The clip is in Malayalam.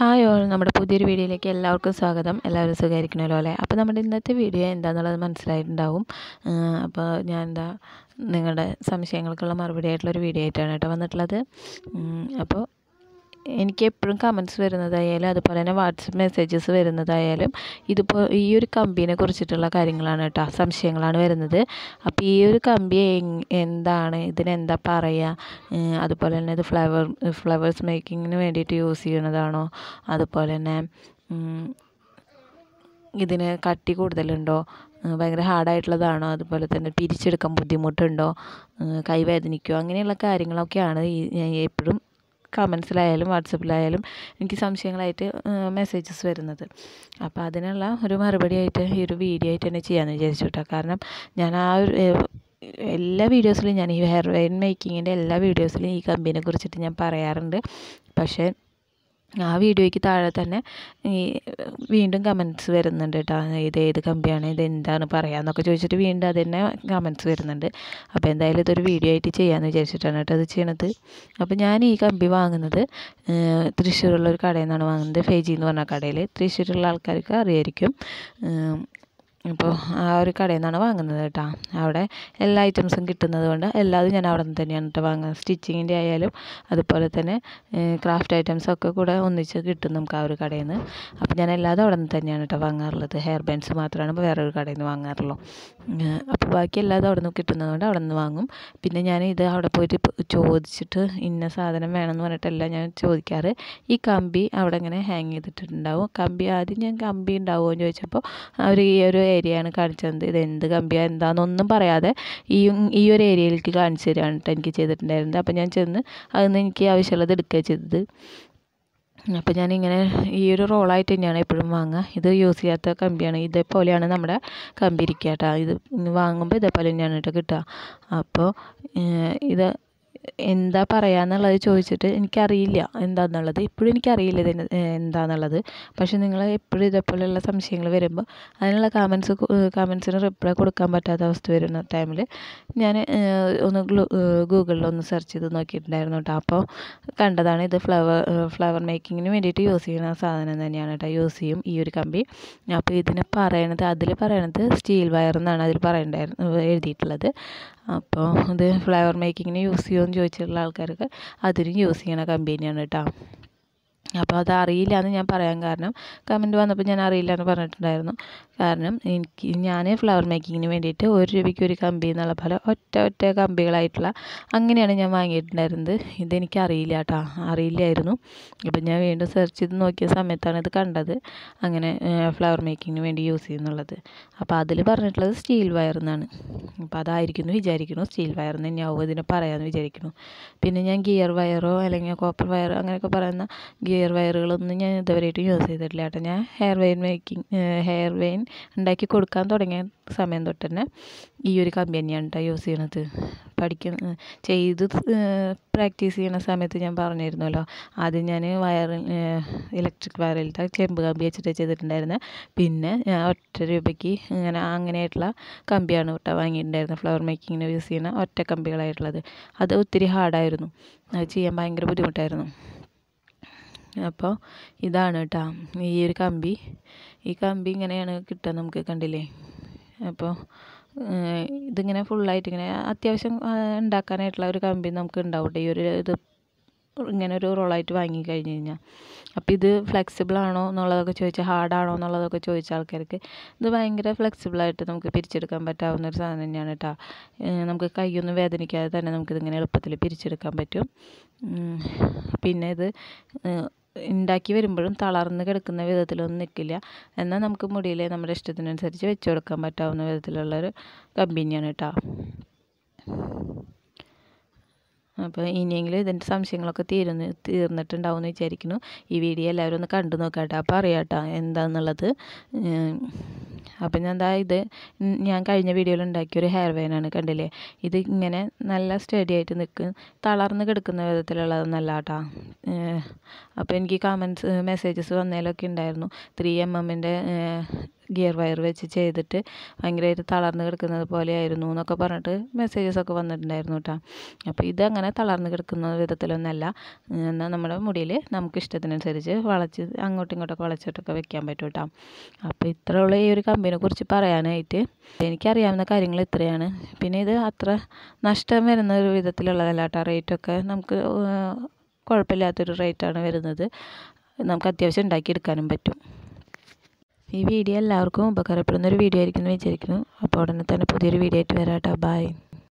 ഹായ് ഓൾ നമ്മുടെ പുതിയൊരു വീഡിയോയിലേക്ക് എല്ലാവർക്കും സ്വാഗതം എല്ലാവരും സുഖമായിരിക്കണമല്ലോ അല്ലേ അപ്പോൾ നമ്മുടെ ഇന്നത്തെ വീഡിയോ എന്താണെന്നുള്ളത് മനസ്സിലായിട്ടുണ്ടാവും അപ്പോൾ ഞാൻ എന്താ നിങ്ങളുടെ സംശയങ്ങൾക്കുള്ള മറുപടി ആയിട്ടുള്ളൊരു വീഡിയോ ആയിട്ടാണ് കേട്ടോ വന്നിട്ടുള്ളത് അപ്പോൾ എനിക്ക് എപ്പോഴും കമൻറ്റ്സ് വരുന്നതായാലും അതുപോലെ തന്നെ വാട്സപ്പ് മെസ്സേജസ് വരുന്നതായാലും ഇതിപ്പോൾ ഈ ഒരു കമ്പീനെ കുറിച്ചിട്ടുള്ള കാര്യങ്ങളാണ് കേട്ടോ സംശയങ്ങളാണ് വരുന്നത് അപ്പോൾ ഈ ഒരു കമ്പി എങ്- എന്താണ് ഇതിനെന്താ പറയുക അതുപോലെ തന്നെ ഇത് ഫ്ലവർ ഫ്ലവേഴ്സ് മേക്കിങ്ങിന് വേണ്ടിയിട്ട് യൂസ് ചെയ്യണതാണോ അതുപോലെ തന്നെ ഉം, ഇതിന് കട്ടി കൂടുതലുണ്ടോ ഉം, ഭയങ്കര ഹാർഡായിട്ടുള്ളതാണോ അതുപോലെ തന്നെ പിരിച്ചെടുക്കാൻ ബുദ്ധിമുട്ടുണ്ടോ ഉം, കൈ വേദനിക്കുമോ അങ്ങനെയുള്ള കാര്യങ്ങളൊക്കെയാണ് ഈ ഞാൻ എപ്പോഴും കമൻസിലായാലും വാട്സപ്പിലായാലും എനിക്ക് സംശയങ്ങളായിട്ട് മെസ്സേജസ് വരുന്നത് അപ്പോൾ അതിനുള്ള ഒരു മറുപടി ആയിട്ട് ഈ ഒരു വീഡിയോ ആയിട്ട് തന്നെ ചെയ്യാമെന്ന് വിചാരിച്ചു കേട്ടോ കാരണം ഞാൻ ആ ഒരു ഏഹ്, എല്ലാ വീഡിയോസിലും ഞാൻ ഈ ഹെയർ വെയിൻ മേക്കിങ്ങിൻ്റെ എല്ലാ വീഡിയോസിലും ഈ കമ്പനിയെ കുറിച്ചിട്ട് ഞാൻ പറയാറുണ്ട് പക്ഷേ ആ വീഡിയോയ്ക്ക് താഴെ തന്നെ ഈ വീണ്ടും കമൻറ്റ്സ് വരുന്നുണ്ട് കേട്ടോ ഇത് ഏത് കമ്പിയാണ് ഇത് എന്താണ് പറയാന്നൊക്കെ ചോദിച്ചിട്ട് വീണ്ടും അത് തന്നെ കമൻറ്റ്സ് വരുന്നുണ്ട് അപ്പോൾ എന്തായാലും ഇതൊരു വീഡിയോ ആയിട്ട് ചെയ്യാമെന്ന് വിചാരിച്ചിട്ടാണ് കേട്ടോ അത് ചെയ്യണത് അപ്പോൾ ഞാൻ ഈ കമ്പി വാങ്ങുന്നത് ഏഹ്, തൃശ്ശൂരുള്ള ഒരു കടയിൽ നിന്നാണ് വാങ്ങുന്നത് ഫേജി എന്ന് പറഞ്ഞ കടയിൽ തൃശ്ശൂരുള്ള ആൾക്കാർക്ക് അറിയായിരിക്കും ഏഹ്, അപ്പോൾ ആ ഒരു കടയിൽ നിന്നാണ് വാങ്ങുന്നത് കേട്ടോ അവിടെ എല്ലാ ഐറ്റംസും കിട്ടുന്നത് കൊണ്ട് എല്ലാതും ഞാൻ അവിടെ നിന്ന് തന്നെയാണ് കേട്ടോ വാങ്ങുന്നത് സ്റ്റിച്ചിങ്ങിൻ്റെ ആയാലും അതുപോലെ തന്നെ ക്രാഫ്റ്റ് ഐറ്റംസ് ഒക്കെ കൂടെ ഒന്നിച്ച് കിട്ടും നമുക്ക് ആ ഒരു കടയിൽ നിന്ന് അപ്പോൾ ഞാൻ എല്ലാതും അവിടെ നിന്ന് തന്നെയാണ് കേട്ടോ വാങ്ങാറുള്ളത് ഹെയർ ബാൻഡ്സ് മാത്രമാണ് ഇപ്പോൾ വേറൊരു കടയിൽ നിന്ന് വാങ്ങാറുള്ളൂ ഉം, അപ്പോൾ ബാക്കി എല്ലാതും അവിടെ നിന്ന് കിട്ടുന്നത് കൊണ്ട് അവിടെ നിന്ന് വാങ്ങും പിന്നെ ഞാൻ ഇത് അവിടെ പോയിട്ട് ഇപ്പൊ ചോദിച്ചിട്ട് ഇന്ന സാധനം വേണമെന്ന് പറഞ്ഞിട്ടല്ല ഞാൻ ചോദിക്കാറ് ഈ കമ്പി അവിടെ ഇങ്ങനെ ഹാങ് ചെയ്തിട്ടുണ്ടാവും കമ്പി ആദ്യം ഞാൻ കമ്പി ഉണ്ടാവുമോ എന്ന് ചോദിച്ചപ്പോൾ അവർ ഈ ഒരു ഏരിയയാണ് കാണിച്ചു തന്നത് ഇത് എന്ത് കമ്പിയാണ് എന്താണെന്നൊന്നും പറയാതെ ഈ ഈ ഒരു ഏരിയയിലേക്ക് കാണിച്ചു തരികയാണ് കേട്ടോ എനിക്ക് ചെയ്തിട്ടുണ്ടായിരുന്നത് അപ്പോൾ ഞാൻ ചെന്ന് അതിൽ നിന്ന് എനിക്ക് ആവശ്യമുള്ളത് എടുക്കുക ചെയ്തത് അപ്പോൾ ഞാനിങ്ങനെ ഈ ഒരു റോളായിട്ട് തന്നെയാണ് എപ്പോഴും വാങ്ങുക ഇത് യൂസ് ചെയ്യാത്ത കമ്പിയാണ് ഇതേപോലെയാണ് നമ്മുടെ കമ്പി ഇരിക്കുക കേട്ടോ ഇത് വാങ്ങുമ്പോൾ ഇതേപോലെ തന്നെയാണ് കേട്ടോ കിട്ടുക അപ്പോൾ ഏഹ്, ഇത് എന്താ പറയാന്നുള്ളത് ചോദിച്ചിട്ട് എനിക്കറിയില്ല എന്താണെന്നുള്ളത് ഇപ്പോഴും എനിക്കറിയില്ല ഇതിന് എന്താണെന്നുള്ളത് പക്ഷെ നിങ്ങൾ എപ്പോഴും ഇതേപോലെയുള്ള സംശയങ്ങൾ വരുമ്പോൾ അതിനുള്ള കമൻസ് കമൻസിന് റിപ്ലൈ കൊടുക്കാൻ പറ്റാത്ത അവസ്ഥ വരുന്ന ടൈമിൽ ഞാൻ ഒന്ന് ഗ്ലൂ ഗൂഗിളിൽ ഒന്ന് സെർച്ച് ചെയ്ത് നോക്കിയിട്ടുണ്ടായിരുന്നു കേട്ടോ അപ്പോൾ കണ്ടതാണ് ഇത് ഫ്ലവർ ഫ്ലവർ മേക്കിങ്ങിന് വേണ്ടിയിട്ട് യൂസ് ചെയ്യുന്ന സാധനം തന്നെയാണ് കേട്ടോ യൂസ് ചെയ്യും ഈ ഒരു കമ്പി അപ്പോൾ ഇതിന് പറയണത് അതിൽ പറയണത് സ്റ്റീൽ വയർ എന്നാണ് അതിൽ പറയണ്ടായിരുന്നു എഴുതിയിട്ടുള്ളത് അപ്പോൾ ഇത് ഫ്ലവർ മേക്കിങ്ങിന് യൂസ് ചെയ്യുമെന്ന് ചോദിച്ചിട്ടുള്ള ആൾക്കാർക്ക് അതിനും യൂസ് ചെയ്യണ കമ്പി തന്നെയാണ് കേട്ടോ അപ്പോൾ അത് അറിയില്ല എന്ന് ഞാൻ പറയാൻ കാരണം കമൻറ്റ് വന്നപ്പോൾ ഞാൻ അറിയില്ല എന്ന് പറഞ്ഞിട്ടുണ്ടായിരുന്നു കാരണം എനിക്ക് ഞാൻ ഫ്ലവർ മേക്കിങ്ങിന് വേണ്ടിയിട്ട് ഒരു രൂപയ്ക്ക് ഒരു കമ്പി എന്നുള്ള പോലെ ഒറ്റ ഒറ്റ കമ്പികളായിട്ടുള്ള അങ്ങനെയാണ് ഞാൻ വാങ്ങിയിട്ടുണ്ടായിരുന്നത് ഇതെനിക്ക് അറിയില്ല കേട്ടോ അറിയില്ലായിരുന്നു അപ്പം ഞാൻ വീണ്ടും സെർച്ച് ചെയ്ത് നോക്കിയ സമയത്താണ് ഇത് കണ്ടത് അങ്ങനെ ഫ്ലവർ മേക്കിങ്ങിന് വേണ്ടി യൂസ് ചെയ്യുന്നുള്ളത് അപ്പോൾ അതിൽ പറഞ്ഞിട്ടുള്ളത് സ്റ്റീൽ വയർ എന്നാണ് അപ്പോൾ അതായിരിക്കുന്നു വിചാരിക്കുന്നു സ്റ്റീൽ വയർ എന്ന് തന്നെയാവും ഇതിനെ പറയാമെന്ന് വിചാരിക്കുന്നു പിന്നെ ഞാൻ ഗിയർ വയറോ അല്ലെങ്കിൽ കോപ്പർ വയറോ അങ്ങനെയൊക്കെ പറയുന്ന ഗിയർ വയറുകളൊന്നും ഞാൻ ഇതുവരെയായിട്ട് യൂസ് ചെയ്തിട്ടില്ല കേട്ടോ ഞാൻ hair vein making hair vein ഉണ്ടാക്കി കൊടുക്കാൻ തുടങ്ങിയ സമയം തൊട്ട് തന്നെ ഈ ഒരു കമ്പി തന്നെയാണ് കേട്ടോ യൂസ് ചെയ്യണത് പഠിക്കുന്ന ചെയ്ത് പ്രാക്ടീസ് ചെയ്യുന്ന സമയത്ത് ഞാൻ പറഞ്ഞിരുന്നല്ലോ ആദ്യം ഞാൻ വയർ ഇലക്ട്രിക് വയറിലത്തെ ചെമ്പ് കമ്പി വെച്ചിട്ട് ചെയ്തിട്ടുണ്ടായിരുന്നത് പിന്നെ ഞാൻ ഒറ്റ രൂപയ്ക്ക് ഇങ്ങനെ അങ്ങനെയായിട്ടുള്ള കമ്പിയാണ് കേട്ടോ വാങ്ങിയിട്ടുണ്ടായിരുന്നത് ഫ്ലവർ മേക്കിങ്ങിന് യൂസ് ചെയ്യുന്ന ഒറ്റ കമ്പികളായിട്ടുള്ളത് അത് ഒത്തിരി ഹാർഡായിരുന്നു അത് ചെയ്യാൻ ഭയങ്കര ബുദ്ധിമുട്ടായിരുന്നു അപ്പോൾ ഇതാണ് കേട്ടോ ഈ ഒരു കമ്പി ഈ കമ്പി ഇങ്ങനെയാണ് കിട്ടുക നമുക്ക് കണ്ടില്ലേ അപ്പോൾ ഏഹ്, ഇതിങ്ങനെ ഫുള്ളായിട്ട് ഇങ്ങനെ അത്യാവശ്യം ആ, ഉണ്ടാക്കാനായിട്ടുള്ള ഒരു കമ്പി നമുക്ക് ഉണ്ടാവും കേട്ടോ ഈ ഒരു ഇത് ഇങ്ങനെ ഒരു റോളായിട്ട് വാങ്ങി കഴിഞ്ഞ് കഴിഞ്ഞാൽ അപ്പോൾ ഇത് ഫ്ലെക്സിബിൾ ആണോ എന്നുള്ളതൊക്കെ ചോദിച്ചാൽ ഹാർഡാണോ എന്നുള്ളതൊക്കെ ചോദിച്ച ആൾക്കാർക്ക് ഇത് ഭയങ്കര ഫ്ലെക്സിബിളായിട്ട് നമുക്ക് പിരിച്ചെടുക്കാൻ പറ്റാവുന്ന ഒരു സാധനം തന്നെയാണ് കേട്ടോ ഏഹ് നമുക്ക് കൈയൊന്നും വേദനിക്കാതെ തന്നെ നമുക്കിതിങ്ങനെ എളുപ്പത്തിൽ പിരിച്ചെടുക്കാൻ പറ്റും ഉം. പിന്നെ ഇത് ഏഹ് ഉണ്ടാക്കി വരുമ്പോഴും തളർന്ന് കിടക്കുന്ന വിധത്തിലൊന്നും നിൽക്കില്ല എന്നാൽ നമുക്ക് മുടിയിൽ നമ്മുടെ ഇഷ്ടത്തിനനുസരിച്ച് വെച്ച് കൊടുക്കാൻ പറ്റാവുന്ന വിധത്തിലുള്ളൊരു കമ്പി തന്നെയാണ് കേട്ടോ അപ്പോൾ ഇനിയെങ്കിലും ഇതിൻ്റെ സംശയങ്ങളൊക്കെ തീരുന്നു തീർന്നിട്ടുണ്ടാവും എന്ന് വിചാരിക്കുന്നു ഈ വീഡിയോ എല്ലാവരും ഒന്ന് കണ്ടു നോക്കാട്ടോ അപ്പോൾ അറിയാം കേട്ടോ എന്താണെന്നുള്ളത് ഉം. അപ്പം ഞാൻ എന്താ ഇത് ഉം ഞാൻ കഴിഞ്ഞ വീഡിയോയിൽ ഉണ്ടാക്കിയ ഒരു ഹെയർ വെയിനാണ് കണ്ടില്ലേ ഇത് ഇങ്ങനെ നല്ല സ്റ്റഡി ആയിട്ട് നിൽക്കും തളർന്ന് കിടക്കുന്ന വിധത്തിലുള്ളതൊന്നല്ല കേട്ടോ അപ്പോൾ എനിക്ക് കമൻസ് മെസ്സേജസ് വന്നതിലൊക്കെ ഉണ്ടായിരുന്നു ത്രീ എം എമ്മിൻ്റെ ഗിയർ വയർ വെച്ച് ചെയ്തിട്ട് ഭയങ്കരമായിട്ട് തളർന്ന് കിടക്കുന്നത് പോലെയായിരുന്നു എന്നൊക്കെ പറഞ്ഞിട്ട് മെസ്സേജസ് ഒക്കെ വന്നിട്ടുണ്ടായിരുന്നു കേട്ടോ അപ്പോൾ ഇതങ്ങനെ തളർന്ന് കിടക്കുന്ന വിധത്തിലൊന്നല്ല എന്നാൽ നമ്മുടെ മുടിയിൽ നമുക്ക് ഇഷ്ടത്തിനനുസരിച്ച് വളച്ച് അങ്ങോട്ടും ഇങ്ങോട്ടൊക്കെ വളച്ചിട്ടൊക്കെ വെക്കാൻ പറ്റും കേട്ടോ അപ്പോൾ ഇത്രയുള്ള ഈ ഒരു കമ്പനിയെ കുറിച്ച് പറയാനായിട്ട് എനിക്കറിയാവുന്ന കാര്യങ്ങൾ ഇത്രയാണ് പിന്നെ ഇത് അത്ര നഷ്ടം വരുന്ന ഒരു വിധത്തിലുള്ളതല്ല കേട്ടോ റേറ്റൊക്കെ നമുക്ക് കുഴപ്പമില്ലാത്തൊരു റേറ്റാണ് വരുന്നത് നമുക്ക് അത്യാവശ്യം ഉണ്ടാക്കിയെടുക്കാനും പറ്റും ഈ വീഡിയോ എല്ലാവർക്കും ഉപകാരപ്പെടുന്ന ഒരു വീഡിയോ ആയിരിക്കും എന്ന് വിചാരിക്കുന്നു അപ്പോൾ ഉടനെ തന്നെ പുതിയൊരു വീഡിയോ ആയിട്ട് വരാം കേട്ടോ ബൈ